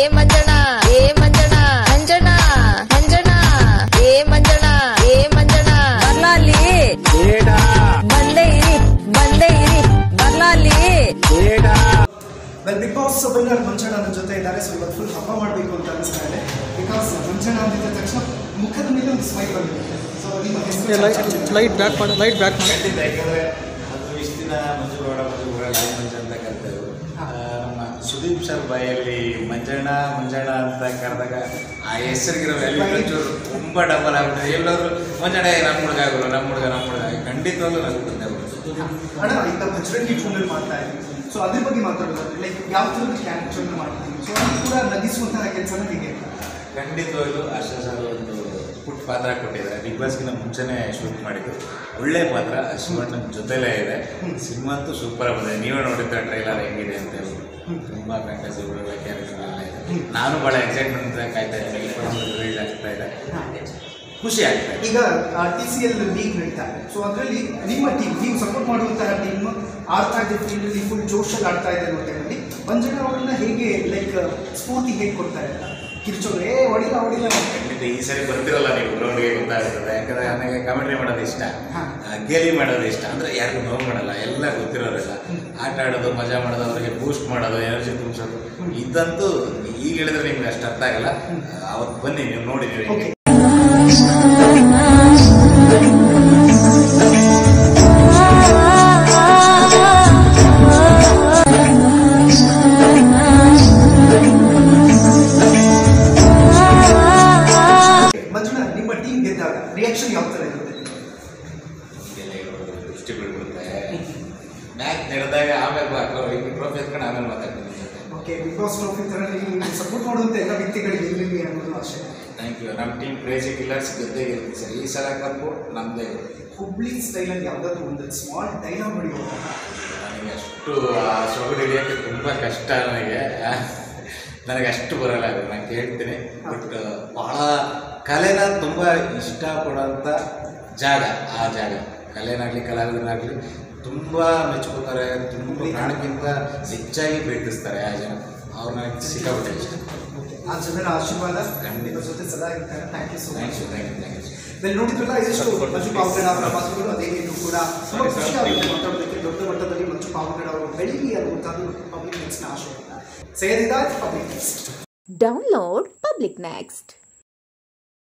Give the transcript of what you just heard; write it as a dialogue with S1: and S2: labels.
S1: ಮಂಜಣ್ಣ ಏ ಮಂಜಣ್ಣ ಮಂಜಣ್ಣ ಮಂಜಣ್ಣ ಏ ಮಂಜಣ್ಣ ಏ ಮಂಜಣ್ಣ ಬರ್ಲಾ ಅಲ್ಲಿ ಬಂದೇ ಇರಿ ಬಂದೇ ಇರಿ ಬರ್ಲಾ ಅಲ್ಲಿ
S2: well big boss winner Manchanna ನನ್ನ ಜೊತೆ ಇದ್ದಾರೆ ಸೊ ಇವತ್ತು ಫುಲ್ ಹಬ್ಬ ಮಾಡಬೇಕು ಅಂತ ಅನಿಸ್ತಾ ಇದೆ ಬಿಕಾಸ್ ಮಂಚಣ್ಣ ಅಂದಿದ್ದ ತಕ್ಷಣ ಮುಖದ ಮೇಲೆ ಒಂದು ಸ್ಮೈಲ್ ಬಂದಿರುತ್ತೆ ಸೊ ನಿಮ್ಮ ಹೆಸರು
S3: ಲೈಟ್ ಲೈಟ್ ಬ್ಯಾಕ್ ಮಾಡಿ ಲೈಟ್ ಬ್ಯಾಕ್ ಮಾಡಿ
S4: ಖಂಡಿತ ಯಾಕಂದ್ರೆ ಅದು ಇಷ್ಟು ದಿನ ಮಂಜು ಗೌಡ ಮಂಜು ಗೌಡ ಲಾಯ್ ಮಂಜು ಅಂತ ಕರೆದರು ನಮ್ಮ ಸುದೀಪ್ ಸರ್ ಬಾಯಲ್ಲಿ ಮಂಜಣ್ಣ ಮಂಜಣ್ಣ ಅಂತ ಕರೆದಾಗ ಆ ಹೆಸರಿಗಿರೋ ವ್ಯಾಲ್ಯೂ ಒಂಚೂರು ತುಂಬ ಡಬಲ್ ಆಗ್ಬಿಟ್ಟಿದೆ ಎಲ್ಲರೂ ಮಂಜಣ್ಣ ಏ, ನಮ್ಮ ಹುಡುಗ ಆಗೋರು ನಮ್ಮ ಹುಡುಗ ನಮ್ಮ ಹುಡುಗ ಖಂಡಿತವಾಗ್ಲೂ ನನಗೆ ಬಂದೇ ಬರುತ್ತೆ
S2: ಅಣ್ಣ ಈಗ ಭಜರಂಗಿ ಟೂನಲ್ಲಿ ಮಾಡ್ತಾ ಇದ್ದೀವಿ ಸೊ ಅದ್ರ ಬಗ್ಗೆ ಮಾತಾಡೋದಾದ್ರೆ ಲೈಕ್ ಯಾವ ಥರದ ಕ್ಯಾರೆಕ್ಟರ್ನ ಮಾಡ್ತೀವಿ ಸೊ ಅದು ಕೂಡ ನಗಿಸುವಂತಹ ಕೆಲಸನ ಹೇಗೆ
S4: ಖಂಡಿತವಾಗ್ಲೂ ಆಶಾ ಸರ್ ಒಂದು ಪುಟ್ಟ ಪಾತ್ರ ಕೊಟ್ಟಿದ್ದಾರೆ ಬಿಗ್ ಬಾಸ್ಗಿಂತ ಮುಂಚೆನೇ ಶೂಟ್ ಮಾಡಿದ್ದು ಒಳ್ಳೆ ಪಾತ್ರ ಶಿವಣ್ಣನ ಜೊತೆಲೇ ಇದೆ ಸಿನಿಮಾ ಅಂತೂ ಸೂಪರ್ ಬಂದಿದೆ ನೀವೇ ನೋಡಿದ್ರೆ ಟ್ರೈಲರ್ ಹೆಂಗಿದೆ ಅಂತ ಹೇಳಿ ತುಂಬ ಫ್ಯಾಂಟಸಿ ಒಳ್ಳೆ ಕ್ಯಾರೆಕ್ಟರ್ ಎಲ್ಲ ಇದೆ ನಾನು ಭಾಳ ಎಕ್ಸೈಟ್ಮೆಂಟ್ ಕಾಯ್ತಾ ಇದ್ದೀನಿ ರಿಲೀಸ್ ಆಗ್ತಾ ಇದೆ ಖುಷಿ ಆಗ್ತಾ ಇದೆ
S2: ಈಗ ಟಿ ಸಿ ಎಲ್ ಲೀಗ್ ನಡೀತಾ ಇದೆ ಸೊ ಅದರಲ್ಲಿ ನಿಮ್ಮ ಟೀಮ್ ನೀವು ಸಪೋರ್ಟ್ ಮಾಡುವಂತಹ ಟೀಮ್ ಆಡ್ತಾ ಇದೆ ಫೀಲ್ಡಲ್ಲಿ ಫುಲ್ ಜೋಶಲ್ಲಿ ಆಡ್ತಾ ಇದೆ ಅನ್ನೋ ಟೈಮಲ್ಲಿ ಮಂಜಣ್ಣ ಅವರನ್ನ ಹೇಗೆ ಲೈಕ್ ಸ್ಫೂರ್ತಿ ಹೇಗೆ ಕೊಡ್ತಾ ಇದ್ದಾರೆ ಕಿರ್ಚೋರು ಏ ಹೊಡಿಲ್ಲ ಹೊಡಿಲ್ಲ
S4: ಖಂಡಿತ ಈ ಸರಿ ಬರ್ತಿರಲ್ಲ ನೀವು ಗ್ರೌಂಡ್ಗೆ ಗೊತ್ತಾಗ್ತದೆ ಯಾಕಂದ್ರೆ ನನಗೆ ಕಾಮೆಂಟ್ರಿ ಮಾಡೋದು ಇಷ್ಟ
S2: ಹಾ.
S4: ಆ, ಗೇಲಿ ಮಾಡೋದು ಇಷ್ಟ ಅಂದ್ರೆ ಯಾರಿಗೂ ನೋವು ಮಾಡಲ್ಲ ಎಲ್ಲ ಗೊತ್ತಿರೋರೆಲ್ಲ ಆಟ ಆಡೋದು ಮಜಾ ಮಾಡೋದು ಅವರಿಗೆ ಬೂಸ್ಟ್ ಮಾಡೋದು ಎನರ್ಜಿ ತುಂಬಿಸೋದು ಇದಂತೂ ಈಗ ಹೇಳಿದ್ರೆ ನಿಮ್ಗೆ ಅಷ್ಟು ಅರ್ಥ ಆಗಲ್ಲ ಅವತ್ತು ಬನ್ನಿ ನೀವು ನೋಡಿ ನೀವು
S2: ಓಕೆ
S4: ಹೆಂಗೆ
S2: ಮಂಜುನಾ ನಿಮ್ಮ ಟೀಮ್ ಗೆದ್ದಾಗ ರಿಯಾಕ್ಷನ್ ಯಾವ ಥರ ಇರುತ್ತೆ
S4: ಹೀಗೆಲ್ಲ ಹೇಳೋದು ದೃಷ್ಟಿ ಬಿಡ್ಬಿಡುತ್ತೆ ಮ್ಯಾಚ್ ನಡೆದಾಗ ಆಮೇಲೆ ಬಾ ಟ್ರೋಫಿ ಎತ್ಕೊಂಡು ಆಮೇಲೆ ಮಾತಾಡ್ತೀನಿ
S2: ಓಕೆ ಬಿಗ್ ಬಾಸ್ ಟ್ರೋಫಿ ಥರ ನೀವು ಸಪೋರ್ಟ್ ಮಾಡುವಂಥ ಎಲ್ಲ ವ್ಯಕ್ತಿಗಳಿಗೆ ಇರಲಿ ಅನ್ನೋದು ಆಶೆ
S4: ಥ್ಯಾಂಕ್ ಯು ನಮ್ಮ ಟೀಮ್ ಕ್ರೇಜಿ ಕಿಲ್ಲರ್ಸ್ ಗೆದ್ದೇ ಗೆಲ್ತೀವಿ ಸರ್ ಈ ಸಲ ಕಪ್ಪು ನಮ್ಮದೇ
S2: ಹುಬ್ಳಿ ಸ್ಟೈಲಲ್ಲಿ ಯಾವುದಾದ್ರೂ ಒಂದು ಸ್ಮಾಲ್ ಡೈಲಾಗ್ ಹೊಡೆಯುವ
S4: ನನಗೆ ಅಷ್ಟು ಆ ಸೊಗಡು ಹಿಡಿಯೋಕ್ಕೆ ತುಂಬ ಕಷ್ಟ ನನಗೆ ನನಗೆ ಅಷ್ಟು ಬರಲ್ಲ ಅದು ನಾನು ಕೇಳ್ತೀನಿ ಬಟ್ ಭಾಳ ಕಲೆನ ತುಂಬ ಇಷ್ಟಪಡೋಂಥ ಜಾಗ ಆ ಜಾಗ ಕಲೆನಾಗಲಿ ಕಲಾವಿದನಾಗಲಿ ತುಂಬ ಮೆಚ್ಕೋತಾರೆ ತುಂಬ ಪ್ರಾಣಕ್ಕಿಂತ ಹೆಚ್ಚಾಗಿ ಪ್ರೀತಿಸ್ತಾರೆ ಆ ಜನ ಅವ್ರು ನನಗೆ ಸಿಕ್ಕಾಬಿಟ್ಟೆ ಇಷ್ಟ
S2: ಆ ಜನರ ಆಶೀರ್ವಾದ
S4: ಖಂಡಿತ.
S2: ನಿಮ್ಮ ಜೊತೆ ಸದಾ ಇರ್ತಾರೆ thank you so
S4: thank
S2: much
S4: you thank you thank you
S2: well ನೋಡಿದ್ರಲ್ಲ ಇದಿಷ್ಟು ಮಂಜು ಪಾವಗಡ ಅವರ ಮಾತುಗಳು ಅದೇ ಇದು ಕೂಡ ತುಂಬ ಖುಷಿ ಆಗುತ್ತೆ ಮಾತಾಡೋದಕ್ಕೆ ದೊಡ್ಡ ಮಟ್ಟದಲ್ಲಿ ಮಂಜು ಪಾವಗಡ ಅವರು ಬೆಳೀಲಿ ಅನ್ನುವಂಥದ್ದು ಪಬ್ಲಿಕ್ ನೆಕ್ಸ್ಟ್ನ ಆಶಯ Syed Hidayath public next
S1: download public next